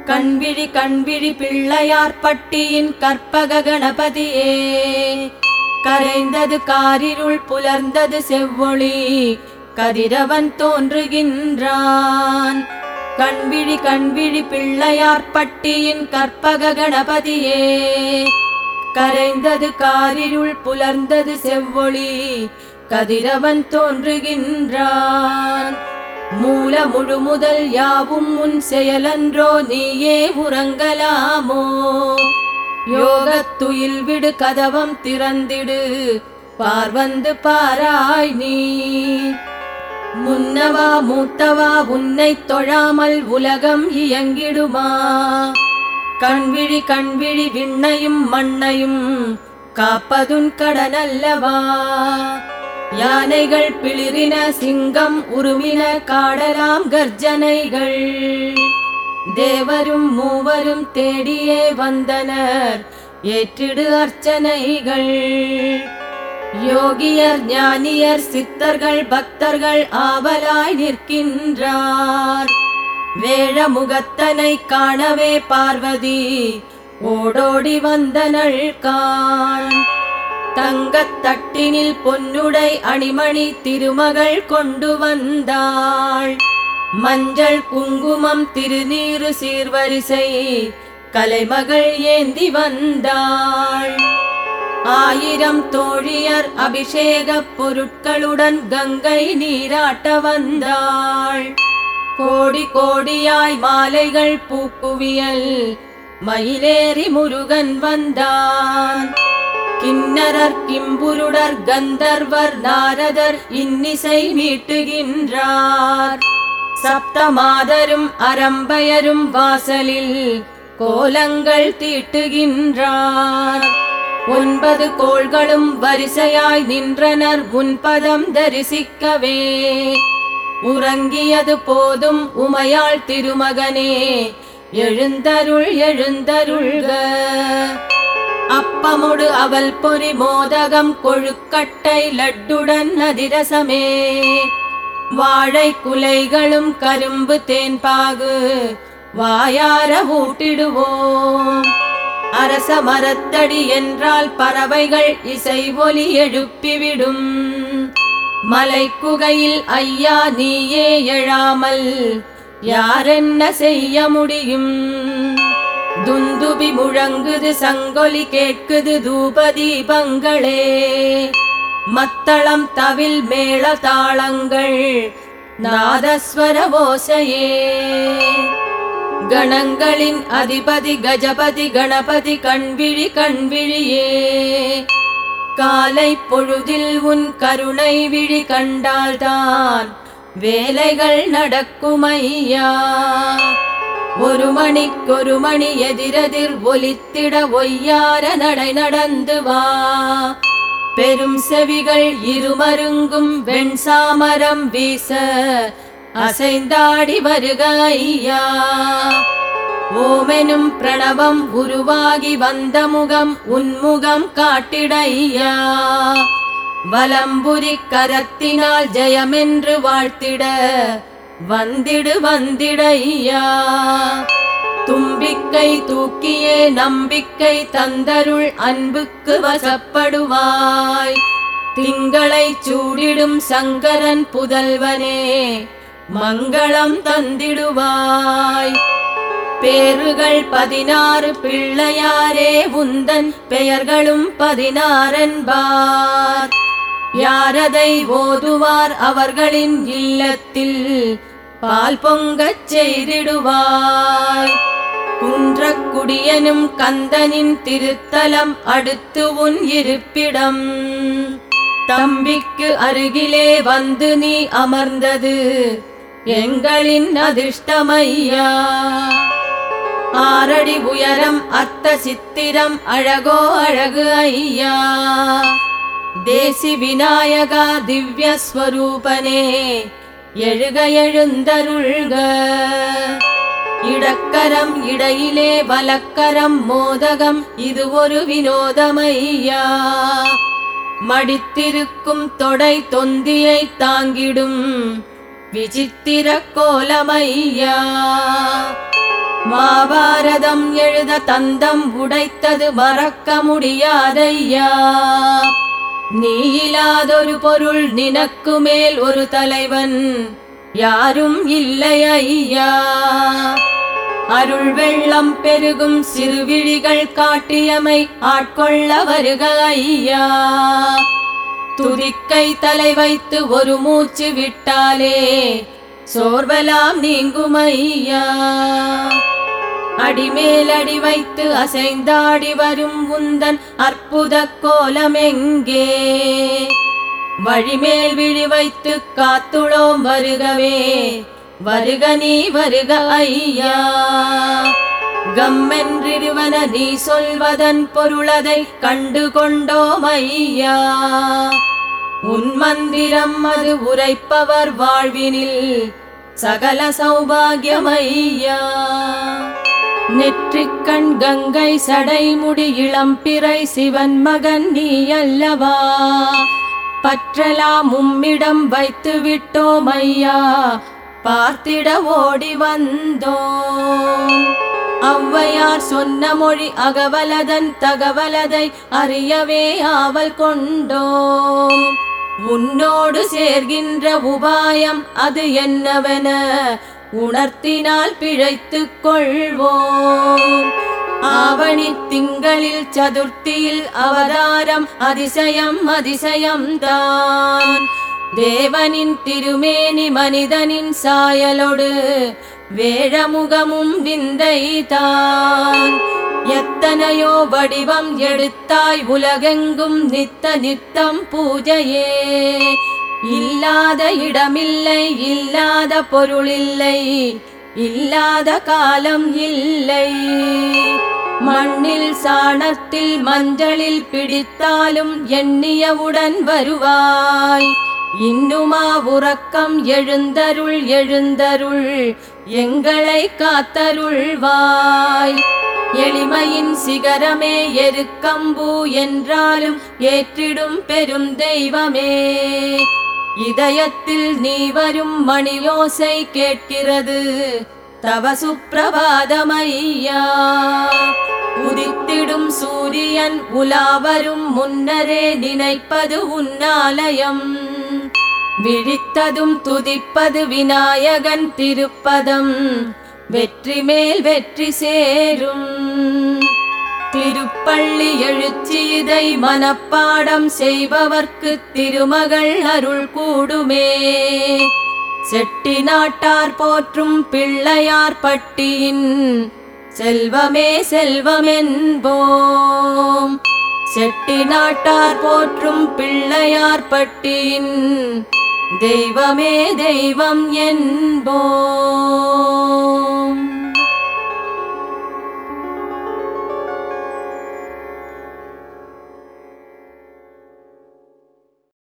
கண்விழி கண்விழி பிள்ளையார் பட்டியின் கற்பக கணபதியே கரைந்தது காரிருள் புலர்ந்தது செவ்வொளி கதிரவன் தோன்றுகின்றான் கண்விழி கண்விழி பிள்ளையார் பட்டியின் கற்பக கணபதியே கரைந்தது காரிருள் புலர்ந்தது செவ்வொளி கதிரவன் தோன்றுகின்றான் மூல முழு முதல் யாவும் உன் செயலன்றோ நீயே உறங்கலாமோ யோகத்துயில் விடு கதவம் திறந்திடு பார்வந்து பாராய் நீ முன்னவா மூத்தவா உன்னை தொழாமல் உலகம் இயங்கிடுமா கண்விழி கண்விழி விண்ணையும் மண்ணையும் காப்பதுன் கடனல்லவா யானைகள் பிளிரின சிங்கம் உருமின காடலாம் கர்ஜனைகள் தேவரும் மூவரும் தேடியே வந்தனர் ஏற்றிடு அர்ச்சனைகள் யோகியர் ஞானியர் சித்தர்கள் பக்தர்கள் ஆவலாய் நிற்கின்றார் வேழமுகத்தனை காணவே பார்வதி ஓடோடி வந்தனள் காண் தங்கத் தட்டினில் பொன்னுடை அணிமணி திருமகள் கொண்டு வந்தாள் மஞ்சள் குங்குமம் திருநீறு சீர்வரிசை கலைமகள் ஏந்தி வந்தாள் ஆயிரம் தோழியர் அபிஷேகப் பொருட்களுடன் கங்கை நீராட்ட வந்தாள் கோடி கோடியாய் மாலைகள் பூக்குவியல் மயிலேறி முருகன் வந்தான் கிண்ணரர் கிம்புருடர் கந்தர்வர் நாரதர் இன்னிசை மீட்டுகின்றார் சப்தமாதரும் அரம்பயரும் வாசலில் கோலங்கள் தீட்டுகின்றார் ஒன்பது கோள்களும் வரிசையாய் நின்றனர் உன்பதம் தரிசிக்கவே உறங்கியது போதும் உமையாள் திருமகனே எழுந்தருள் எழுந்தருள்க அப்பமுடு அவல் பொறி மோதகம் கொழுக்கட்டை லட்டுடன் அதிரசமே வாழை குலைகளும் கரும்பு தேன்பாகு வாயார ஊட்டிடுவோம் அரச மரத்தடி என்றால் பறவைகள் இசை ஒலி எழுப்பிவிடும் மலை குகையில் ஐயா நீயே எழாமல் யாரென்ன செய்ய முடியும் துந்துபி முழங்குது சங்கொலி கேட்குது தூபதீபங்களே மத்தளம் தவில் மேள தாளங்கள் நாதஸ்வர ஓசையே கணங்களின் அதிபதி கஜபதி கணபதி கண்விழி கண்விழியே காலை பொழுதில் உன் கருணை விழி கண்டால்தான் வேலைகள் நடக்குமையா ஒரு மணிக்கொரு மணி எதிரெதிர் ஒலித்திட ஒய்யார நடை நடந்து வா பெரும் செவிகள் இருமருங்கும் வெண்சாமரம் வீச அசைந்தாடி வருக ஐயா ஓமெனும் பிரணவம் உருவாகி வந்த முகம் உன்முகம் காட்டிடையா வலம்புரி கரத்தினால் ஜெயமென்று வாழ்த்திட வந்திடு வந்திடையா தும்பிக்கை தூக்கியே நம்பிக்கை தந்தருள் அன்புக்கு வசப்படுவாய் திங்களை சூடிடும் சங்கரன் புதல்வனே மங்களம் தந்திடுவாய் பேறுகள் பதினாறு பிள்ளையாரே உந்தன் பெயர்களும் பதினாறென்பார் யாரதை ஓதுவார் அவர்களின் இல்லத்தில் பால் பொங்கச் செய்திடுவாய் குன்றக்குடியனும் கந்தனின் திருத்தலம் அடுத்து உன் இருப்பிடம் தம்பிக்கு அருகிலே வந்து நீ அமர்ந்தது எங்களின் அதிர்ஷ்டமையா ஆரடி உயரம் அத்த சித்திரம் அழகோ அழகு ஐயா தேசி விநாயகா திவ்ய ஸ்வரூபனே எழுக எழுந்தருள்க இடக்கரம் இடையிலே வலக்கரம் மோதகம் இது ஒரு வினோதமையா மடித்திருக்கும் தொடை தொந்தியை தாங்கிடும் விசித்திர கோலமையா மாபாரதம் எழுத தந்தம் உடைத்தது மறக்க முடியாதையா நீ இல்லாதொரு பொருள் நினக்கு மேல் ஒரு தலைவன் யாரும் இல்லை ஐயா அருள் வெள்ளம் பெருகும் சிறுவிழிகள் காட்டியமை ஆட்கொள்ள வருக ஐயா துதிக்கை தலை வைத்து ஒரு மூச்சு விட்டாலே சோர்வலாம் நீங்கும் ஐயா அடிமேல் அடி வைத்து அசைந்தாடி வரும் உந்தன் அற்புத கோலம் எங்கே வழிமேல் விழி வைத்து காத்துளோம் வருகவே வருக நீ வருக ஐயா கம்மென்றிருவன நீ சொல்வதன் பொருளதை கண்டு கொண்டோம் ஐயா உன் மந்திரம் அது உரைப்பவர் வாழ்வினில் சகல சௌபாகியம் ஐயா நெற்றிக்கண் கங்கை சடைமுடி இளம்பிறை சிவன் மகன் நீ அல்லவா பற்றலாம் உம்மிடம் வைத்து விட்டோம் ஐயா பார்த்திட ஓடி வந்தோம் ஔவையார் சொன்ன மொழி அகவலதன் தகவலதை அறியவே ஆவல் கொண்டோம் உன்னோடு சேர்கின்ற உபாயம் அது என்னவென உணர்த்தினால் பிழைத்துக் கொள்வோம் ஆவணி திங்களில் சதுர்த்தியில் அவதாரம் அதிசயம் அதிசயம் தான் தேவனின் திருமேனி மனிதனின் சாயலோடு வேழமுகமும் விந்தை தான் எத்தனையோ வடிவம் எடுத்தாய் உலகெங்கும் நித்த நித்தம் பூஜையே இல்லாத இடமில்லை இல்லாத பொருளில்லை இல்லாத காலம் இல்லை மண்ணில் சாணத்தில் மஞ்சளில் பிடித்தாலும் எண்ணியவுடன் வருவாய் இன்னுமா உறக்கம் எழுந்தருள் எழுந்தருள் எங்களை காத்தருள்வாய் எளிமையின் சிகரமே எருக்கம்பூ என்றாலும் ஏற்றிடும் பெரும் தெய்வமே இதயத்தில் நீ வரும் மணியோசை கேட்கிறது தவ சுப்பிரபாதமையா உதித்திடும் சூரியன் உலாவரும் முன்னரே நினைப்பது உன்னாலயம் விழித்ததும் துதிப்பது விநாயகன் திருப்பதம் வெற்றி மேல் வெற்றி சேரும் திருப்பள்ளி எழுச்சி இதை மனப்பாடம் செய்பவர்க்கு திருமகள் அருள் கூடுமே செட்டி நாட்டார் போற்றும் பிள்ளையார் பட்டியின் செல்வமே செல்வமென்போம் செட்டி நாட்டார் போற்றும் பிள்ளையார் பட்டியின் தெய்வமே தெய்வம் என்போம்